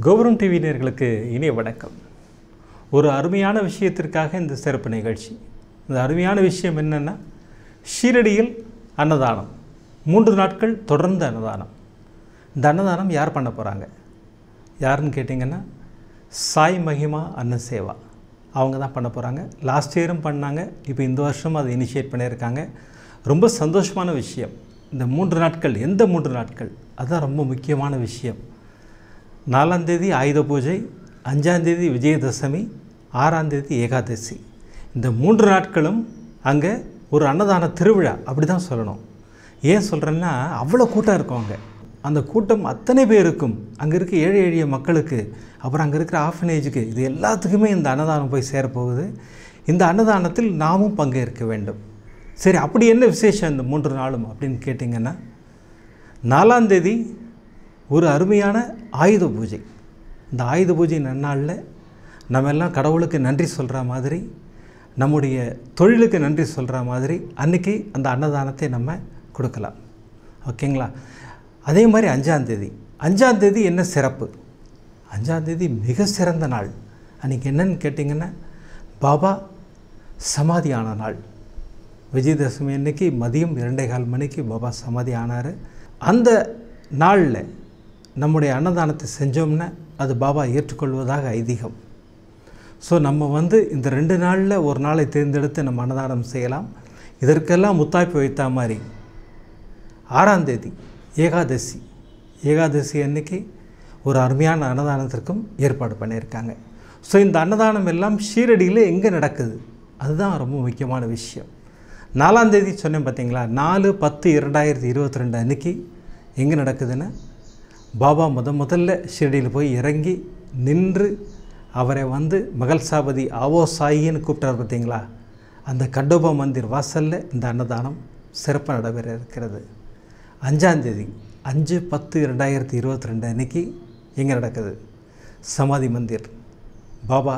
கோபுரம் டிவி நேயர்களுக்கு இனிய வணக்கம் ஒரு அருமையான விஷயத்திற்காக இந்த சிறப்பு நிகழ்ச்சி இந்த அருமையான விஷயம் என்னென்னா ஷீரடியில் அன்னதானம் மூன்று நாட்கள் தொடர்ந்து அன்னதானம் இந்த அன்னதானம் யார் பண்ண போகிறாங்க யாருன்னு கேட்டிங்கன்னா சாய் மகிமா அன்ன சேவா அவங்க தான் பண்ண போகிறாங்க லாஸ்ட் இயரும் பண்ணாங்க இப்போ இந்த வருஷமும் அதை இனிஷியேட் பண்ணியிருக்காங்க ரொம்ப சந்தோஷமான விஷயம் இந்த மூன்று நாட்கள் எந்த மூன்று நாட்கள் அதுதான் ரொம்ப முக்கியமான விஷயம் நாலாந்தேதி ஆயுத பூஜை அஞ்சாந்தேதி விஜயதசமி ஆறாந்தேதி ஏகாதசி இந்த மூன்று நாட்களும் அங்கே ஒரு அன்னதான திருவிழா அப்படி தான் சொல்லணும் ஏன் சொல்கிறேன்னா அவ்வளோ கூட்டம் இருக்கும் அங்கே அந்த கூட்டம் அத்தனை பேருக்கும் அங்கே இருக்க ஏழை எளிய மக்களுக்கு அப்புறம் அங்கே இருக்கிற ஆஃபனேஜுக்கு இது எல்லாத்துக்குமே இந்த அன்னதானம் போய் சேரப்போகுது இந்த அன்னதானத்தில் நாமும் பங்கேற்க வேண்டும் சரி அப்படி என்ன விசேஷம் இந்த மூன்று நாளும் அப்படின்னு கேட்டிங்கன்னா நாலாந்தேதி ஒரு அருமையான ஆயுத பூஜை இந்த ஆயுத பூஜை நன்னாளில் நம்ம எல்லாம் கடவுளுக்கு நன்றி சொல்கிற மாதிரி நம்முடைய தொழிலுக்கு நன்றி சொல்கிற மாதிரி அன்றைக்கி அந்த அன்னதானத்தை நம்ம கொடுக்கலாம் ஓகேங்களா அதே மாதிரி அஞ்சாந்தேதி அஞ்சாந்தேதி என்ன சிறப்பு அஞ்சாந்தேதி மிக சிறந்த நாள் அன்றைக்கி என்னன்னு கேட்டிங்கன்னா பாபா சமாதி ஆன நாள் விஜயதசமி அன்னைக்கு மதியம் இரண்டே கால் மணிக்கு பாபா சமாதி ஆனார் அந்த நாளில் நம்முடைய அன்னதானத்தை செஞ்சோம்னா அது பாபா ஏற்றுக்கொள்வதாக ஐதீகம் ஸோ நம்ம வந்து இந்த ரெண்டு நாளில் ஒரு நாளை தேர்ந்தெடுத்து நம்ம அன்னதானம் செய்யலாம் இதற்கெல்லாம் முத்தாய்ப்பு வைத்த மாதிரி ஆறாம் தேதி ஏகாதசி ஏகாதசி அன்னைக்கு ஒரு அருமையான அன்னதானத்திற்கும் ஏற்பாடு பண்ணியிருக்காங்க ஸோ இந்த அன்னதானம் எல்லாம் ஷீரடியில் எங்கே நடக்குது அதுதான் ரொம்ப முக்கியமான விஷயம் நாலாம் தேதி சொன்னேன் பார்த்தீங்களா நாலு பத்து இரண்டாயிரத்தி இருபத்தி ரெண்டு அன்னைக்கு எங்கே நடக்குதுன்னா பாபா முத முதல்ல ஷிரடியில் போய் இறங்கி நின்று அவரை வந்து மகள் சாபதி ஆவோ சாயின்னு கூப்பிட்டார் பார்த்தீங்களா அந்த கண்டோபா மந்திர் வாசலில் இந்த அன்னதானம் சிறப்பாக நடைபெற இருக்கிறது அஞ்சாந்தேதி அஞ்சு பத்து ரெண்டாயிரத்தி இருபத்தி ரெண்டு அன்னைக்கு எங்கே நடக்குது சமாதி மந்திர் பாபா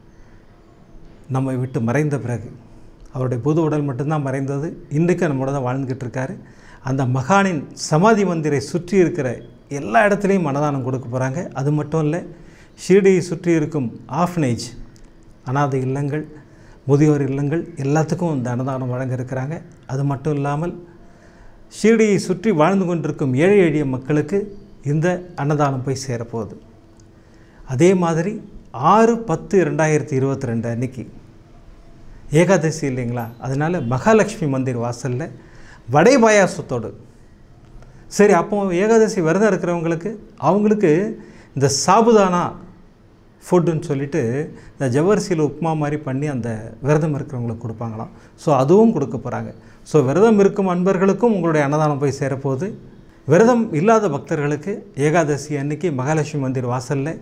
நம்மை விட்டு மறைந்த பிறகு அவருடைய புது உடல் மட்டும்தான் மறைந்தது இன்றைக்கும் நம்மளோட தான் வாழ்ந்துக்கிட்டு இருக்காரு அந்த மகானின் சமாதி மந்திரை சுற்றி இருக்கிற எல்லா இடத்துலையும் அன்னதானம் கொடுக்க போகிறாங்க அது மட்டும் இல்லை ஷீரடியை சுற்றி இருக்கும் ஆஃப்னேஜ் அனாதை இல்லங்கள் முதியோர் இல்லங்கள் எல்லாத்துக்கும் இந்த அன்னதானம் வழங்க இருக்கிறாங்க அது மட்டும் இல்லாமல் ஷீரடியை சுற்றி வாழ்ந்து கொண்டிருக்கும் ஏழை எளிய மக்களுக்கு இந்த அன்னதானம் போய் சேரப்போகுது அதே மாதிரி ஆறு பத்து ரெண்டாயிரத்தி இருபத்தி ரெண்டு அன்னைக்கு ஏகாதசி இல்லைங்களா அதனால் மகாலட்சுமி மந்திர் வாசலில் வடை பாயாசத்தோடு சரி அப்போ ஏகாதசி விரதம் இருக்கிறவங்களுக்கு அவங்களுக்கு இந்த சாபுதானா ஃபுட்டுன்னு சொல்லிட்டு இந்த ஜவ்வரிசியில் உப்புமா மாதிரி பண்ணி அந்த விரதம் இருக்கிறவங்களுக்கு கொடுப்பாங்களாம் ஸோ அதுவும் கொடுக்க போகிறாங்க ஸோ விரதம் இருக்கும் அன்பர்களுக்கும் உங்களுடைய அன்னதானம் போய் சேரப்போகுது விரதம் இல்லாத பக்தர்களுக்கு ஏகாதசி அன்னைக்கு மகாலட்சுமி மந்திர் வாசலில்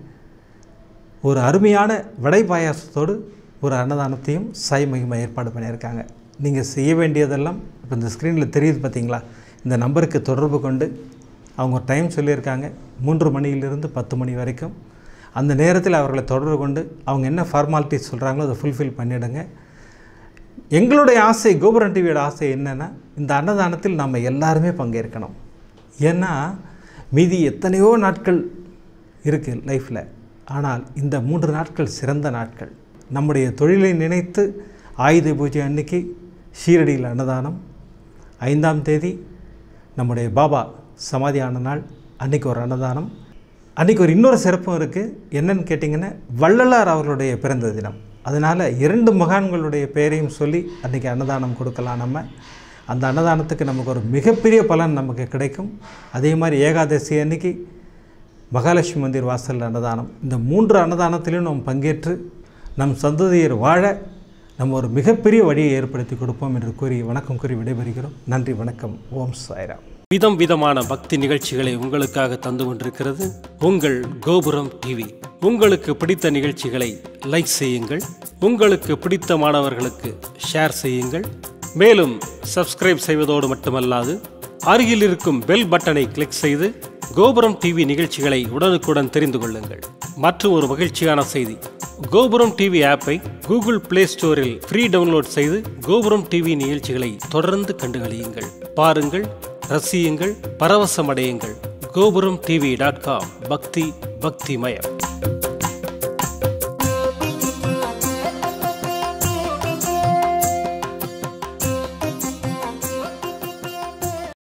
ஒரு அருமையான வடை பாயாசத்தோடு ஒரு அன்னதானத்தையும் சாய் மகிமை ஏற்பாடு பண்ணியிருக்காங்க நீங்கள் செய்ய வேண்டியதெல்லாம் இப்போ இந்த ஸ்க்ரீனில் தெரியுது பார்த்தீங்களா இந்த நம்பருக்கு தொடர்பு கொண்டு அவங்க டைம் சொல்லியிருக்காங்க மூன்று மணியிலிருந்து பத்து மணி வரைக்கும் அந்த நேரத்தில் அவர்களை தொடர்பு கொண்டு அவங்க என்ன ஃபார்மாலிட்டிஸ் சொல்கிறாங்களோ அதை ஃபுல்ஃபில் பண்ணிவிடுங்க எங்களுடைய ஆசை கோபுரம் டிவியோட ஆசை என்னென்னா இந்த அன்னதானத்தில் நம்ம எல்லாருமே பங்கேற்கணும் ஏன்னா மீதி எத்தனையோ நாட்கள் இருக்குது லைஃப்பில் ஆனால் இந்த மூன்று நாட்கள் சிறந்த நாட்கள் நம்முடைய தொழிலை நினைத்து ஆயுத பூஜை அன்னைக்கு ஷீரடியில் அன்னதானம் ஐந்தாம் தேதி நம்முடைய பாபா சமாதியான நாள் அன்றைக்கி ஒரு அன்னதானம் அன்றைக்கி ஒரு இன்னொரு சிறப்பும் இருக்குது என்னன்னு கேட்டிங்கன்னா வள்ளலார் அவர்களுடைய பிறந்த தினம் அதனால் இரண்டு மகான்களுடைய பெயரையும் சொல்லி அன்றைக்கி அன்னதானம் கொடுக்கலாம் நம்ம அந்த அன்னதானத்துக்கு நமக்கு ஒரு மிகப்பெரிய பலன் நமக்கு கிடைக்கும் அதே மாதிரி ஏகாதசி அன்னைக்கு மகாலட்சுமி மந்திர் வாசல் அன்னதானம் இந்த மூன்று அன்னதானத்திலையும் நாம் பங்கேற்று நம் சந்ததியர் வாழ நம்ம ஒரு மிகப்பெரிய வழியை ஏற்படுத்தி கொடுப்போம் என்று கூறி வணக்கம் கூறி விடைபெறுகிறோம் நன்றி வணக்கம் ஓம் சாய்ராம் விதம் விதமான பக்தி நிகழ்ச்சிகளை உங்களுக்காக தந்து கொண்டிருக்கிறது உங்கள் கோபுரம் டிவி உங்களுக்கு பிடித்த நிகழ்ச்சிகளை லைக் செய்யுங்கள் உங்களுக்கு பிடித்த மாணவர்களுக்கு ஷேர் செய்யுங்கள் மேலும் சப்ஸ்கிரைப் செய்வதோடு மட்டுமல்லாது அருகில் இருக்கும் பெல் பட்டனை கிளிக் செய்து கோபுரம் டிவி நிகழ்ச்சிகளை உடனுக்குடன் தெரிந்து கொள்ளுங்கள் மற்றும் ஒரு மகிழ்ச்சியான செய்தி கோபுரம் டிவி ஆப்பை கூகுள் பிளே ஸ்டோரில் ஃப்ரீ டவுன்லோட் செய்து கோபுரம் டிவி நிகழ்ச்சிகளை தொடர்ந்து கண்டுகளியுங்கள் பாருங்கள் ரசியுங்கள் பரவசமடையுங்கள் கோபுரம் டிவி டாட் காம் பக்தி பக்திமயம்